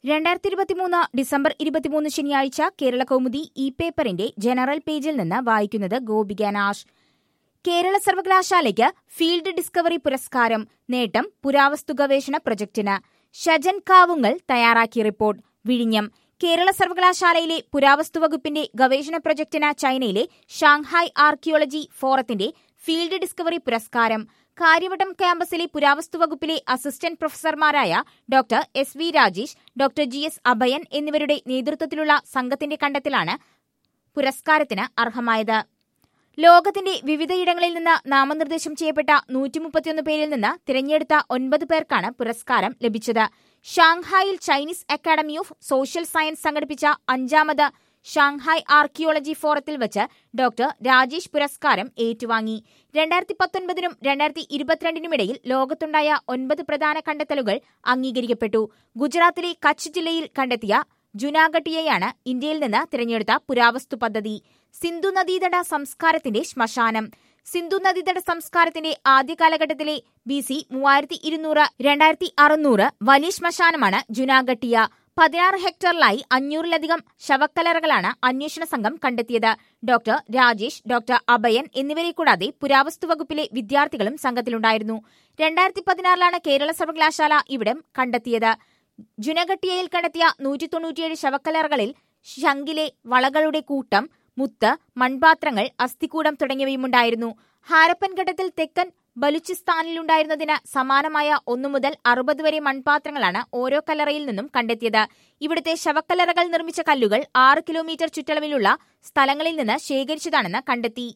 രണ്ടായിരത്തി ഇരുപത്തിമൂന്ന് ഡിസംബർ ഇരുപത്തിമൂന്ന് ശനിയാഴ്ച കേരള കൗമുദി ഇ പേപ്പറിന്റെ ജനറൽ പേജിൽ നിന്ന് വായിക്കുന്നത് ഗോപിക നാഷ് കേരള സർവകലാശാലയ്ക്ക് ഫീൽഡ് ഡിസ്കവറി പുരസ്കാരം നേട്ടം പുരാവസ്തു ഗവേഷണ പ്രൊജക്ടിന് ഷജൻ കാവുങ്ങൽ തയ്യാറാക്കിയ റിപ്പോർട്ട് വിഴിഞ്ഞം കേരള സർവകലാശാലയിലെ പുരാവസ്തു വകുപ്പിന്റെ ഗവേഷണ പ്രൊജക്ടിന് ചൈനയിലെ ഷാങ്ഹായ് ആർക്കിയോളജി ഫോറത്തിന്റെ ഫീൽഡ് ഡിസ്കവറി പുരസ്കാരം കാര്യവട്ടം ക്യാമ്പസിലെ പുരാവസ്തു വകുപ്പിലെ അസിസ്റ്റന്റ് പ്രൊഫസർമാരായ doctor S V Rajesh doctor G S Abhayan എന്നിവരുടെ നേതൃത്വത്തിലുള്ള സംഘത്തിന്റെ കണ്ടെത്തലാണ് പുരസ്കാരത്തിന് അർഹമായത് ലോകത്തിന്റെ വിവിധയിടങ്ങളിൽ നിന്ന് നാമനിർദ്ദേശം ചെയ്യപ്പെട്ട നൂറ്റിമുപ്പത്തിയൊന്ന് പേരിൽ നിന്ന് തിരഞ്ഞെടുത്ത ഒൻപത് പേർക്കാണ് പുരസ്കാരം ലഭിച്ചത് ഷാങ്ഹായിൽ Chinese academy of social science സംഘടിപ്പിച്ച അഞ്ചാമത് ഷാങ്ഹായ് ആർക്കിയോളജി ഫോറത്തിൽ വച്ച് ഡോക്ടർ രാജേഷ് പുരസ്കാരം ഏറ്റുവാങ്ങി രണ്ടായിരത്തി പത്തൊൻപതിനും രണ്ടായിരത്തി ഇരുപത്തിരണ്ടിനുമിടയിൽ ലോകത്തുണ്ടായ ഒൻപത് പ്രധാന കണ്ടെത്തലുകൾ അംഗീകരിക്കപ്പെട്ടു ഗുജറാത്തിലെ കച്ച് ജില്ലയിൽ കണ്ടെത്തിയ ജുനാഗട്ടിയെയാണ് ഇന്ത്യയിൽ നിന്ന് തിരഞ്ഞെടുത്ത പുരാവസ്തു പദ്ധതി സിന്ധു നദീതട സംസ്കാരത്തിന്റെ ശ്മശാനം സിന്ധു നദീതട സംസ്കാരത്തിന്റെ ആദ്യ കാലഘട്ടത്തിലെ ബി സി മൂവായിരത്തി ഇരുന്നൂറ് രണ്ടായിരത്തി അറുന്നൂറ് വലിയ ശ്മശാനമാണ് ജുനാഗട്ടിയ പതിനാറ് ഹെക്ടറിലായി അഞ്ഞൂറിലധികം ശവക്കലറകളാണ് അന്വേഷണ സംഘം കണ്ടെത്തിയത് ഡോക്ടർ രാജേഷ് ഡോക്ടർ അഭയൻ എന്നിവരെ കൂടാതെ പുരാവസ്തു വകുപ്പിലെ വിദ്യാർത്ഥികളും സംഘത്തിലുണ്ടായിരുന്നു രണ്ടായിരത്തി പതിനാറിലാണ് കേരള സർവകലാശാല ഇവിടം കണ്ടെത്തിയത് ജുനഗട്ടിയയിൽ കണ്ടെത്തിയ നൂറ്റി തൊണ്ണൂറ്റിയേഴ് ശവക്കലറകളിൽ ശംഖിലെ വളകളുടെ കൂട്ടം മുത്ത് മൺപാത്രങ്ങൾ അസ്ഥികൂടം തുടങ്ങിയവയുമുണ്ടായിരുന്നു ഹാരപ്പൻ ഘട്ടത്തിൽ തെക്കൻ ബലുചിസ്ഥാനിലുണ്ടായിരുന്നതിന് സമാനമായ ഒന്നു മുതൽ അറുപത് വരെ മൺപാത്രങ്ങളാണ് ഓരോ കല്ലറയിൽ നിന്നും കണ്ടെത്തിയത് ഇവിടുത്തെ ശവക്കല്ലറകൾ നിർമ്മിച്ച കല്ലുകൾ ആറ് കിലോമീറ്റർ ചുറ്റളവിലുള്ള സ്ഥലങ്ങളിൽ നിന്ന് ശേഖരിച്ചതാണെന്ന് കണ്ടെത്തി